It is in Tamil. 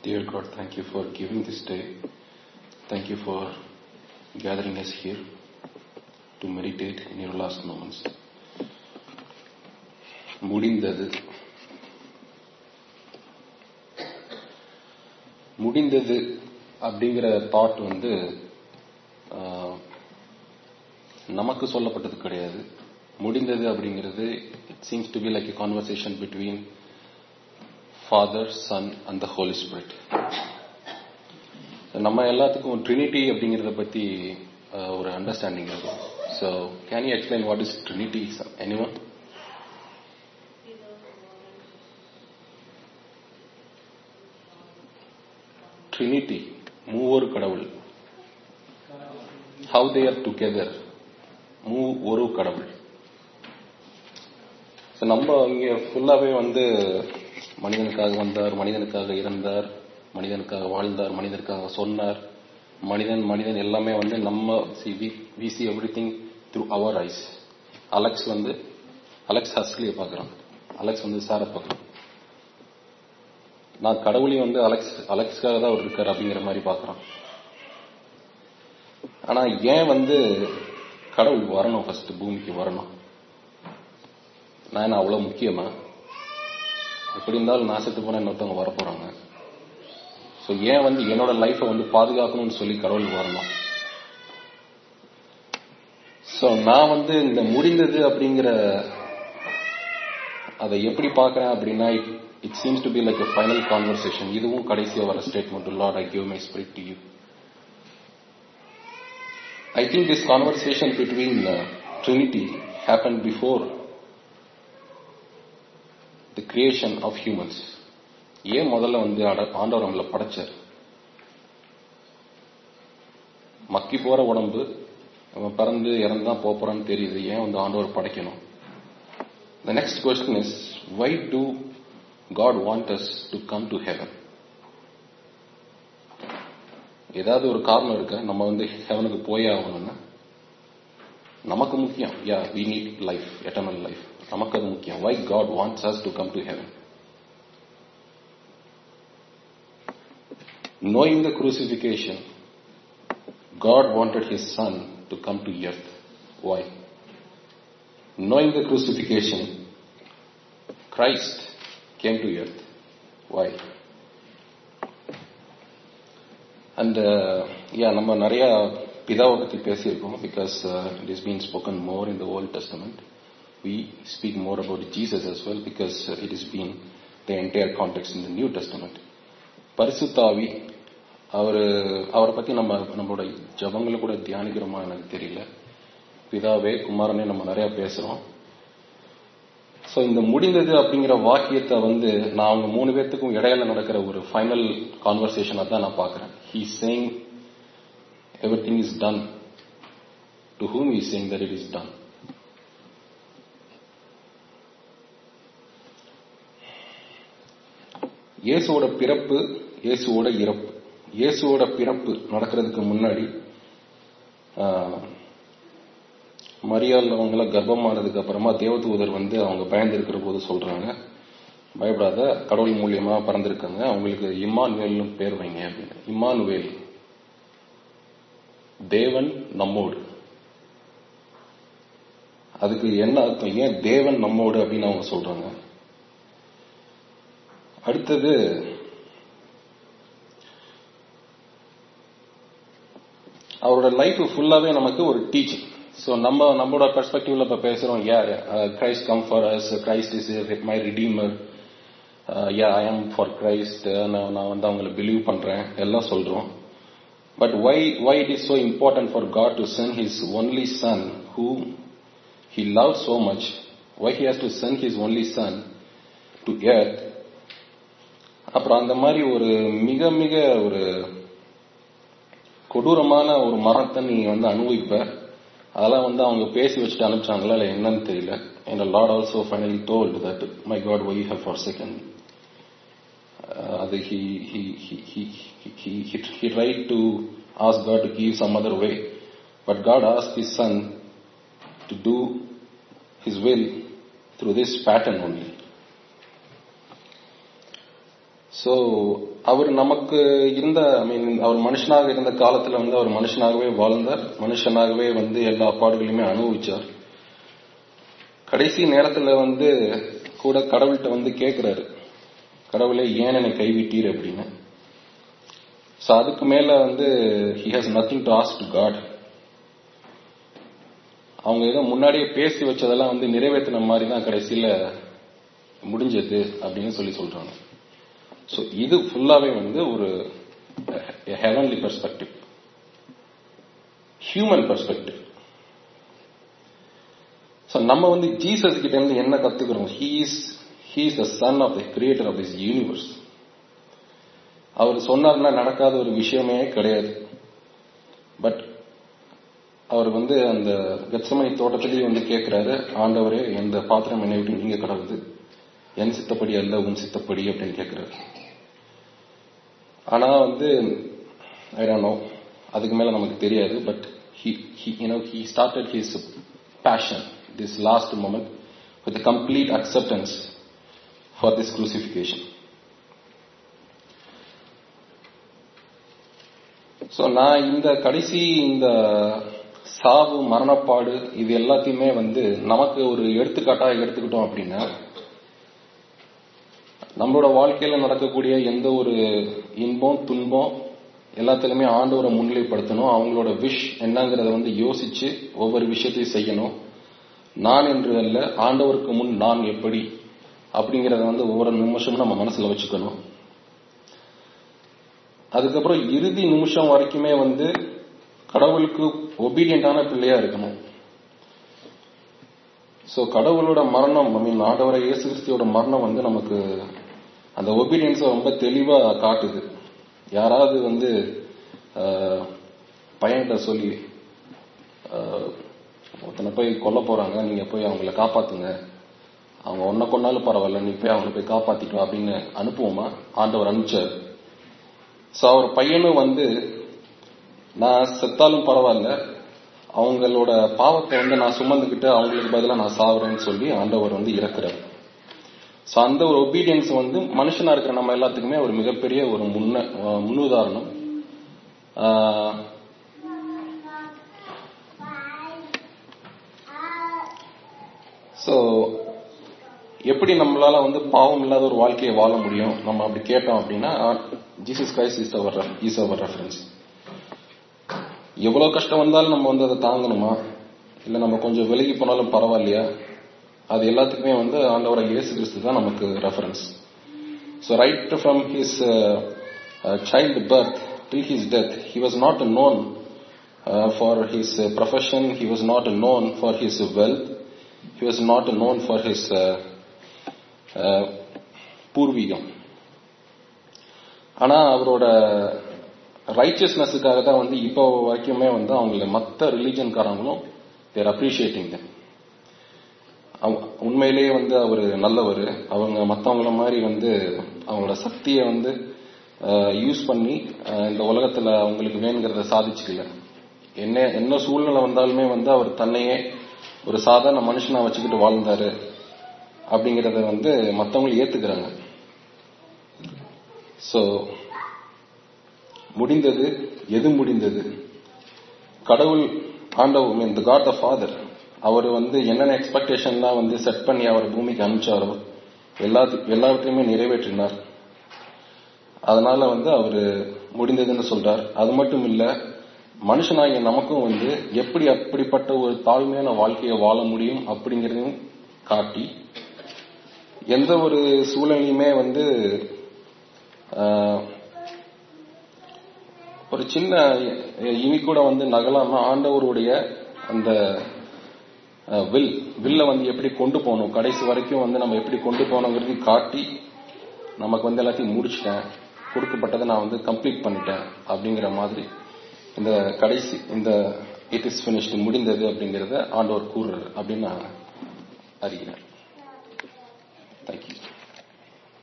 Dear God, thank you for giving this day. Thank you for gathering us here to meditate in your last moments. முடிந்தது முடிந்தது அப்படிங்கிற தாட் வந்து ஆஹ், நமக்கு சொல்லப்பட்டது கிடையாது முடிந்தது அப்படிங்கிறது it seems to be like a conversation between Father Son and the Holy Spirit நம்ம எல்லாத்துக்கும் ட்ரினிட்டி அப்படிங்கிறத பத்தி ஆஹ், ஒரு அண்டர்ஸ்டாண்டிங் இருக்கும் so can you explain what is Trinity anyone Trinity மூவர் கடவுள் ஹவு தே ஆர் டுகெதர் மூ ஒரு கடவுள் So, நம்ம இங்க ஃபுல்லாவே வந்து மனிதனுக்காக வந்தார் மனிதனுக்காக இறந்தார் மனிதனுக்காக வாழ்ந்தார் மனிதனுக்காக சொன்னார் மனிதன் மனிதன் எல்லாமே வந்து நம்ம see we see everything through our eyes Alex வந்து அலெக்ஸ் ஹஸ்லியை பார்க்குறான் அலெக்ஸ் வந்து சாரை பார்க்குறான் நான் கடவுளையும் வந்து அலெக்ஸ் அலெக்ஸ்க்காக தான் அவர் இருக்கார் அப்படிங்கிற மாதிரி பார்க்குறான் ஆனா ஏன் வந்து கடவுள் வரணும் ஃபர்ஸ்ட் பூமிக்கு வரணும் நான் என்ன அவ்வளவு முக்கியமா எப்படி இருந்தாலும் நான் செத்து போனா இன்னொருத்தவங்க வர போறாங்க ஸோ ஏன் வந்து என்னோட லைஃப்பை வந்து பாதுகாக்கணும்னு சொல்லி கடவுள் வரணும் ஸோ நான் வந்து இந்த முடிந்தது அப்படிங்கிற அதை எப்படி பார்க்கறேன் அப்படின்னா it seems to be like a final conversation இதுவும் கடைசியா வர statement Lord I give my spirit to you I think this conversation between uh, Trinity happened before the creation of humans. ஏன் முதல்ல வந்து அட- ஆண்டவர் நம்மளை படைச்சார் மக்கி போற உடம்பு நம்ம பிறந்து இறந்து தான் போப் போறான்னு தெரியுது ஏன் வந்து ஆண்டவர் படைக்கணும் The next question is, why do God want us to come to heaven? ஏதாவது ஒரு காரணம் இருக்கா நம்ம வந்து ஹெவனுக்கு போயே ஆகணும்னா நமக்கு முக்கியம் yeah we need life eternal life நமக்கு அது முக்கியம் why God wants us to come to heaven knowing the crucifixion god wanted his son to come to earth why knowing the crucifixion christ came to earth why and yeah நம்ம நிறைய பிதாவை பற்றி பேசியிருக்கோம் because it is been spoken more in the Old Testament we speak more about Jesus as well because it is been the entire context in the New Testament பரிசுத்தாவி அவர் அவரை பற்றி நம்ம நம்மளோட ஜபங்களை கூட தியானிக்கிறோமா எனக்கு தெரியல பிதாவே குமாரனே நம்ம நிறைய பேசுறோம் ஸோ இந்த முடிந்தது அப்படிங்கிற வாக்கியத்தை வந்து நான் அவங்க மூணு பேர்த்துக்கும் இடையில நடக்கிற ஒரு ஃபைனல் கான்வர்சேஷனாக தான் நான் பார்க்குறேன் he saying everything is done to whom is saying that it is done இயேசுவோட பிறப்பு இயேசுவோட இறப்பு இயேசுவோட பிறப்பு நடக்கிறதுக்கு முன்னாடி ஆஹ், மரியாள் அவங்கள கர்ப்பமானதுக்கு அப்புறமா தேவதூதர் வந்து அவங்க பயந்து இருக்கிற போது சொல்றாங்க பயப்படாத கடவுள் மூலியமா பிறந்திருக்காங்க அவங்களுக்கு இம்மானுவேல்னு பேர் வைங்க அப்படின்னு இம்மானுவேல் தேவன் நம்மோடு அதுக்கு என்ன அர்த்தம் ஏன் தேவன் நம்மோடு அப்படின்னு அவங்க சொல்றாங்க அடுத்தது அவரோட லைஃப் ஃபுல்லாவே நமக்கு ஒரு டீச்சிங் ஸோ நம்ம நம்மளோட பெர்ஸ்பெக்டிவ்ல இப்ப பேசுறோம் yeah Christ come for us Christ is my redeemer yeah I am for Christ நான் நான் வந்து அவங்கள பிலீவ் பண்றேன் எல்லாம் சொல்றோம் but why why it is so important for God to send His only Son, whom He loved so much? Why He has to send His only Son to earth? அப்புறம் அந்த மாதிரி ஒரு மிக மிக ஒரு கொடூரமான ஒரு மரணத்தை நீ வந்து அனுபவிப்ப அதெல்லாம் வந்து அவங்க பேசி வச்சுட்டு அனுப்பிச்சாங்களா இல்லை என்னன்னு தெரியல and the Lord also finally told that my God why you have forsaken me uh, அது he he he he he he, he, he tried to ask God to give some other way but God asked his son to do his will through this pattern only so அவர் நமக்கு இருந்த ஐ மீன் அவர் மனுஷனாக இருந்த காலத்துல வந்து அவர் மனுஷனாகவே வாழ்ந்தார் மனுஷனாகவே வந்து எல்லா பாடுகளையுமே அனுபவிச்சார் கடைசி நேரத்துல வந்து கூட கடவுள்கிட்ட வந்து கேட்கிறாரு கடவுளே ஏன் என்னை கைவிட்டீர் அப்படின்னு ஸோ அதுக்கு மேல வந்து he has nothing to ask to God அவங்க ஏதோ முன்னாடியே பேசி வச்சதெல்லாம் வந்து நிறைவேற்றின மாதிரி தான் கடைசியில முடிஞ்சது அப்படின்னு சொல்லி சொல்றாங்க ஸோ இது ஃபுல்லாவே வந்து ஒரு heavenly perspective human perspective so நம்ம வந்து ஜீசஸ் கிட்ட இருந்து என்ன கத்துக்கிறோம் he's he's the son of the creator of this universe அவர் சொன்னார்னா நடக்காத ஒரு விஷயமே கிடையாது பட் அவர் வந்து அந்த கச்சமணி தோட்டத்திலேயே வந்து கேட்கிறாரு ஆண்டவரே எந்த பாத்திரம் என்னை விட்டு நீங்க கடவுது என் சித்தப்படி அல்ல உன் சித்தப்படி அப்படின்னு கேட்கிறாரு ஆனா வந்து ஐ டோன்ட் நோ அதுக்கு மேல நமக்கு தெரியாது but he he you know he started his passion this last moment with complete acceptance for this crucifixion so நான் இந்த கடைசி இந்த சாவு மரணப்பாடு இது எல்லாத்தையுமே வந்து நமக்கு ஒரு எடுத்துக்காட்டாக எடுத்துக்கிட்டோம் அப்படின்னா நம்மளோட வாழ்க்கையில நடக்கக்கூடிய எந்த ஒரு இன்பம் துன்பம் எல்லாத்திலுமே ஆண்டவரை முன்னிலைப்படுத்தணும் அவங்களோட விஷ் என்னங்கிறத வந்து யோசிச்சு ஒவ்வொரு விஷயத்தையும் செய்யணும் நான் என்று அல்ல ஆண்டவருக்கு முன் நான் எப்படி அப்படிங்கறத வந்து ஒவ்வொரு நிமிஷமும் நம்ம மனசுல வச்சுக்கணும் அதுக்கப்புறம் இறுதி நிமிஷம் வரைக்குமே வந்து கடவுளுக்கு ஒபீடியண்டான பிள்ளையா இருக்கணும் சோ கடவுளோட மரணம் ஐ மீன் ஆண்டவர இயேசு கிறிஸ்தியோட மரணம் வந்து நமக்கு அந்த ஒபீடியன்ஸை ரொம்ப தெளிவா காட்டுது யாராவது வந்து பையன்கிட்ட சொல்லி ஒருத்தனை போய் கொல்ல போறாங்க நீங்க போய் அவங்கள காப்பாத்துங்க அவங்க ஒன்ன கொண்டாலும் பரவாயில்ல நீ போய் அவங்கள போய் காப்பாத்திட்டோம் அப்படின்னு அனுப்புவோமா ஆண்டவர் அனுப்பிச்சார் சோ அவர் பையனும் வந்து நான் செத்தாலும் பரவாயில்ல அவங்களோட பாவத்தை வந்து நான் சுமந்துக்கிட்டு அவங்களுக்கு பதிலாக நான் சாவுறேன்னு சொல்லி ஆண்டவர் வந்து இறக்குறாரு ஸோ அந்த ஒரு ஒபீடியன்ஸ் வந்து மனுஷனா இருக்கிற நம்ம எல்லாத்துக்குமே ஒரு மிகப்பெரிய ஒரு முன்ன முன்னுதாரணம் ஸோ எப்படி நம்மளால வந்து பாவம் இல்லாத ஒரு வாழ்க்கையை வாழ முடியும் நம்ம அப்படி கேட்டோம் அப்படின்னா Jesus Christ is our is our reference எவ்வளவு கஷ்டம் வந்தாலும் நம்ம வந்து அதை தாங்கணுமா இல்ல நம்ம கொஞ்சம் விலகி போனாலும் பரவாயில்லையா அது எல்லாத்துக்குமே வந்து ஆண்டவர இயேசு கிறிஸ்து தான் நமக்கு reference so right from his child birth till his death he was not known for his profession he was not known for his wealth he was not known for his பூர்வீகம் ஆனா அவரோட ரைச்சியஸ்னஸுக்காக தான் வந்து இப்போ வரைக்குமே வந்து அவங்கள மற்ற ரிலீஜன்காரங்களும் தேர் அப்ரிஷியேட்டிங் தம் உண்மையிலேயே வந்து அவர் நல்லவர் அவங்க மற்றவங்கள மாதிரி வந்து அவங்களோட சக்தியை வந்து யூஸ் பண்ணி இந்த உலகத்துல அவங்களுக்கு வேணுங்கிறத சாதிச்சுக்கல என்ன என்ன சூழ்நிலை வந்தாலுமே வந்து அவர் தன்னையே ஒரு சாதாரண மனுஷனா வச்சுக்கிட்டு வாழ்ந்தாரு அப்படிங்கறத வந்து மற்றவங்களும் ஏத்துக்கிறாங்க சோ முடிந்தது எது முடிந்தது கடவுள் ஆண்டவர் மீன் காட் த ஃபாதர் அவர் வந்து என்னென்ன எக்ஸ்பெக்டேஷன்லாம் வந்து செட் பண்ணி அவர் பூமிக்கு அனுப்பிச்சாரோ எல்லாத்து எல்லாவற்றையுமே நிறைவேற்றினார் அதனால வந்து அவர் முடிந்ததுன்னு சொல்றார் அது மட்டும் இல்ல மனுஷனாகிய நமக்கும் வந்து எப்படி அப்படிப்பட்ட ஒரு தாழ்மையான வாழ்க்கையை வாழ முடியும் அப்படிங்கறதையும் காட்டி எந்த ஒரு சூழ்நிலையுமே வந்து ஒரு சின்ன இனி கூட வந்து நகலாம ஆண்டவருடைய அந்த வில் வில்ல வந்து எப்படி கொண்டு போகணும் கடைசி வரைக்கும் வந்து நம்ம எப்படி கொண்டு போகணுங்கிறது காட்டி நமக்கு வந்து எல்லாத்தையும் முடிச்சிட்டேன் கொடுக்கப்பட்டதை நான் வந்து கம்ப்ளீட் பண்ணிட்டேன் அப்படிங்கிற மாதிரி இந்த கடைசி இந்த இட் இஸ் பினிஷ்டு முடிந்தது அப்படிங்கறத ஆண்டவர் கூறுறாரு அப்படின்னு நான் அறிகிறேன் தேங்க்யூ